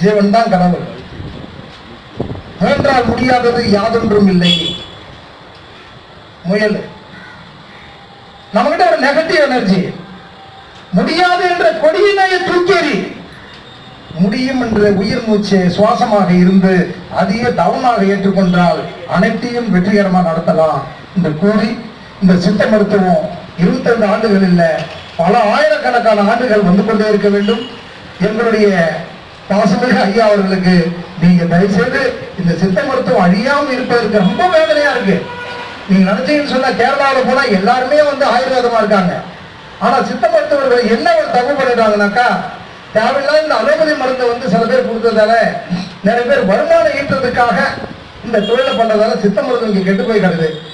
ஜீவன் தான் கடவுள் முயன்றால் முடியாதது யாதொன்றும் இல்லை முயல் நம்மகிட்ட ஒரு நெகட்டிவ் எனர்ஜி முடியாது என்ற கொடியினை தூக்கேறி முடியும் என்ற உயிர் மூச்சு சுவாசமாக இருந்து அதையே டவுனாக ஏற்றுக்கொண்டால் அனைத்தையும் வெற்றிகரமாக நடத்தலாம் என்று கூறி இந்த சித்த மருத்துவம் இருபத்தைந்து ஆண்டுகள் இல்ல பல ஆயிரக்கணக்கான ஆண்டுகள் வந்து கொண்டே இருக்க வேண்டும் எங்களுடைய பாசமிகு ஐயா அவர்களுக்கு நீங்க தயவுசெய்து இந்த சித்த மருத்துவம் அழியாமல் இருப்பதற்கு ரொம்ப வேதனையா இருக்கு நீங்க நினைச்சீங்கன்னு சொன்னா கேரளாவில் போனா எல்லாருமே வந்து ஆயுர்வேதமா இருக்காங்க ஆனா சித்த மருத்துவர்கள் என்ன ஒரு தப்பு பண்ணிட்டாங்கனாக்கா தேவையில்லாத இந்த அலோபதி மருந்து வந்து சில பேர் கொடுத்ததால நிறைய பேர் வருமானம் ஈட்டுறதுக்காக இந்த தொழிலை பண்றதால சித்த மருத்துவம் இங்க கெட்டு போய் கிடக்குது